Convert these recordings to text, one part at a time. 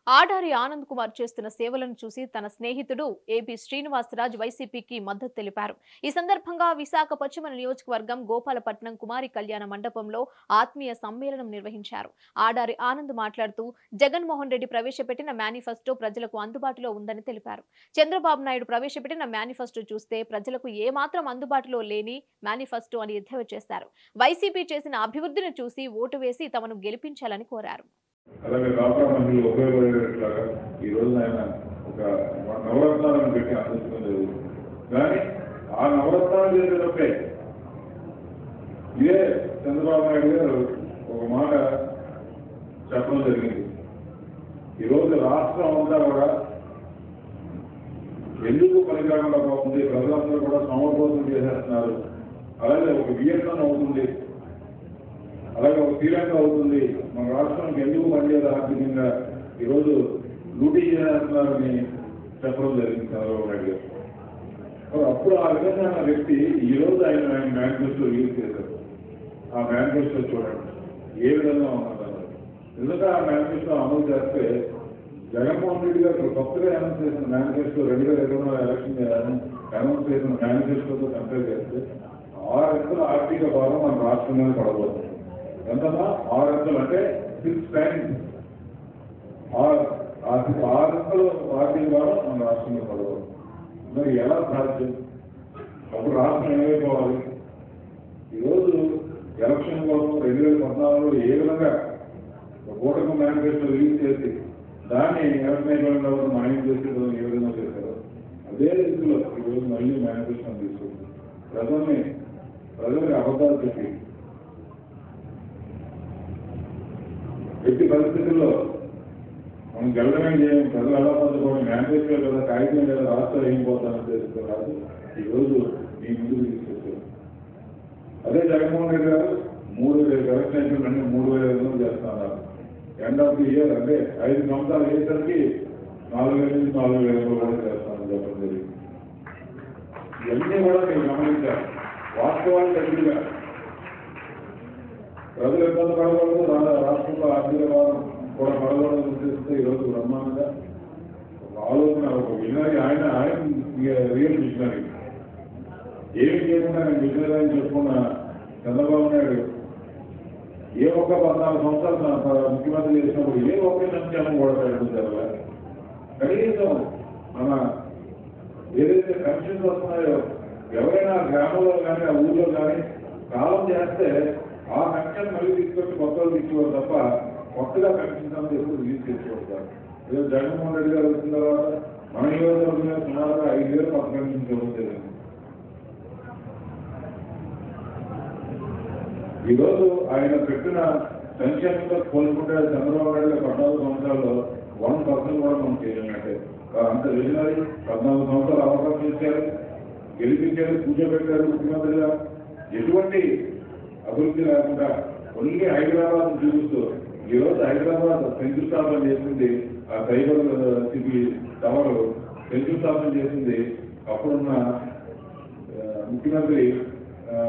ఆడారి ఆనంద్ కుమార్ చేస్తున్న సేవలను చూసి తన స్నేహితుడు ఏపీ శ్రీనివాసరాజ్ వైసీపీకి మద్దతు తెలిపారు ఈ సందర్భంగా విశాఖ పశ్చిమ నియోజకవర్గం గోపాలపట్నం కుమారి కళ్యాణ మండపంలో ఆత్మీయ సమ్మేళనం నిర్వహించారు ఆడారి ఆనంద్ మాట్లాడుతూ జగన్మోహన్ రెడ్డి ప్రవేశపెట్టిన మేనిఫెస్టో ప్రజలకు అందుబాటులో ఉందని తెలిపారు చంద్రబాబు నాయుడు ప్రవేశపెట్టిన మేనిఫెస్టో చూస్తే ప్రజలకు ఏమాత్రం అందుబాటులో లేని మేనిఫెస్టో అని ఎద్దేవా చేశారు వైసీపీ చేసిన అభివృద్ధిని చూసి ఓటు వేసి తమను గెలిపించాలని కోరారు అలాగే కాపురా మందిలో ఉపయోగపడేట్లాగా ఈ రోజు ఆయన ఒక నవరత్నాలను పెట్టి అందించడం జరుగుతుంది కానీ ఆ నవరత్నాలు చేసేటప్పుడే ఇదే చంద్రబాబు నాయుడు గారు ఒక మాట చెప్పడం జరిగింది ఈరోజు రాష్ట్రం అంతా కూడా ఎందుకు పనికిరాకుండా పోతుంది ప్రజలందరూ కూడా సమర్పోతం చేసేస్తున్నారు అలాగే ఒక వియత్నం అవుతుంది అలాగే ఒక శ్రీలంక అవుతుంది మన రాష్ట్రానికి ఎందుకు పనిచేయదు ఆర్థికంగా ఈరోజు లూటీ చేస్తున్నారని చెప్పడం జరిగింది చంద్రబాబు నాయుడు గారు మరి అప్పుడు ఆ విధంగా ఉన్న వ్యక్తి ఈ రోజు ఆయన ఆయన మేనిఫెస్టో రిలీజ్ చేశారు ఆ మేనిఫెస్టో చూడండి ఏ విధంగా ఉన్నది నిజంగా ఆ మేనిఫెస్టో అమలు చేస్తే జగన్మోహన్ రెడ్డి గారు కొత్తగా అనౌన్స్ చేసిన మేనిఫెస్టో రెండు వేల ఇరవై నాలుగు ఎలక్షన్ అనౌన్స్ చేసిన మేనిఫెస్టోతో కంపేర్ చేస్తే ఆరు ఆర్థిక భారం మన రాష్ట్రం మీద పడబోతుంది ఎంతమా ఆరు అంకెలు అంటే సిక్స్ టైమ్స్ ఆరు ఆర్థిక ఆరు అంకెలు ఆర్థిక భారం మన రాష్ట్రంలో పడబోతుంది మరి ఎలా సాధ్యం అప్పుడు రాష్ట్రం ఏమైపోవాలి ఈరోజు ఎలక్షన్ కోసం రెండు వేల పద్నాలుగులో ఏ విధంగా ఒక కూటమి మేనిఫెస్టో రిలీజ్ చేసి దాన్ని ఎలక్షన్ అయిపోయిన తర్వాత మాయం చేసి ఏ విధంగా చేశారు అదే రీతిలో ఈరోజు మళ్ళీ మేనిఫెస్టో తీసుకుంది ప్రజల్ని ప్రజలకు అబద్ధాలు చెప్పి ఎట్టి పరిస్థితుల్లో మనం గెలవడం చేయం ప్రజలు ఎలా పొందుకోవడం మేనిఫెస్టో కదా కాగితం లేదా రాష్ట్రం ఏం పోతానని తెలుసుకో రాదు ఈ రోజు మీ ముందుకు తీసుకొచ్చారు అదే జగన్మోహన్ రెడ్డి గారు మూడు వేల ఎలక్షన్ అయిపోయిందంటే మూడు వేల ఐదు వందలు చేస్తున్నారు ఎండ్ ఆఫ్ ది ఇయర్ అంటే ఐదు సంవత్సరాలు అయ్యేసరికి నాలుగు వేల నుంచి నాలుగు వేల రూపాయలు కూడా చేస్తానని చెప్పడం జరిగింది ఇవన్నీ కూడా మీరు గమనించాలి వాస్తవాలు తగ్గిగా ప్రజలు ఇబ్బంది పడకూడదు రా- రాష్ట్రంలో ఆర్థిక భారం కూడా పడకూడదు ఉద్దేశంతో ఈరోజు బ్రహ్మాండంగా ఒక ఆలోచన ఒక వినరీ ఆయన ఆయన రియల్ మిషనరీ ఏమి చేయకుండా నేను మిషనరీ అని చెప్పుకున్న చంద్రబాబు నాయుడు ఏ ఒక్క పద్నాలుగు సంవత్సరాలు నా ప- ముఖ్యమంత్రి చేసినప్పుడు ఏ ఒక్క సంక్షేమం కూడా పెట్టడం జరగలేదు కనీసం మన ఏదైతే పెన్షన్స్ వస్తున్నాయో ఎవరైనా గ్రామంలో కానీ ఆ ఊళ్ళో కానీ కాలం చేస్తే ఆ పెన్షన్ మళ్ళీ తీసుకొచ్చి కొత్త వాళ్ళు తీసుకోవాలి తప్ప కొత్తగా పెన్షన్ అనేది ఎప్పుడు రిలీజ్ చేసుకోవాలి ఏదో జగన్మోహన్ రెడ్డి గారు వచ్చిన తర్వాత మన నియోజకవర్గంలో సుమారుగా ఐదు వేలు కొత్త పెన్షన్ ఇవ్వడం జరిగింది ఈరోజు ఆయన పెట్టిన సంక్షేమంతో పోల్చుకుంటే చంద్రబాబు నాయుడు గారు పద్నాలుగు సంవత్సరాల్లో వన్ పర్సెంట్ కూడా మనం చేయలేనట్టే అంత విజనరీ పద్నాలుగు సంవత్సరాలు అవకాశం ఇచ్చారు గెలిపించారు కూర్చోబెట్టారు ముఖ్యమంత్రిగా ఎటువంటి అభివృద్ధి లేకుండా ఓన్లీ హైదరాబాద్ చూపిస్తూ ఈ రోజు హైదరాబాద్ శంకుస్థాపన చేసింది ఆ సైబర్ సిటీ టవర్ శంకుస్థాపన చేసింది అప్పుడున్న ఆ, ముఖ్యమంత్రి ఆ,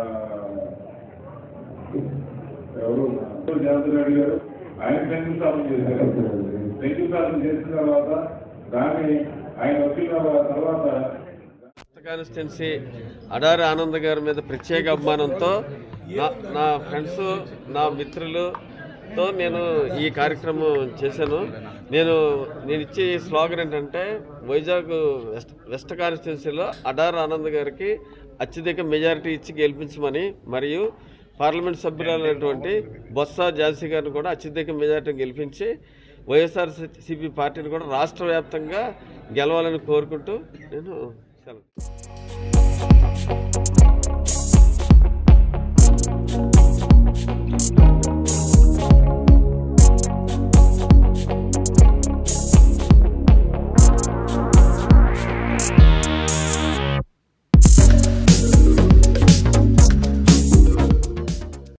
ఎవరు జగన్ రెడ్డి గారు ఆయన శంకుస్థాపన చేశారు శంకుస్థాపన చేసిన తర్వాత దాన్ని ఆయన వచ్చిన తర్వాత కాన్స్టిట్యున్సీ అడారి ఆనంద్ గారి మీద ప్రత్యేక అభిమానంతో నా నా ఫ్రెండ్స్ నా మిత్రులతో నేను ఈ కార్యక్రమం చేశాను నేను నేను ఇచ్చే ఈ స్లోగన్ ఏంటంటే వైజాగ్ వెస్ట్ వెస్ట్ కాన్స్టిట్యున్సీలో అడారి ఆనంద్ గారికి అత్యధిక మెజారిటీ ఇచ్చి గెలిపించమని మరియు పార్లమెంట్ సభ్యులైనటువంటి బొత్స ఝాన్సీ గారిని కూడా అత్యధిక మెజారిటీ గెలిపించి వైఎస్ఆర్ సిపి పార్టీని కూడా రాష్ట్ర వ్యాప్తంగా గెలవాలని కోరుకుంటూ నేను సెలవు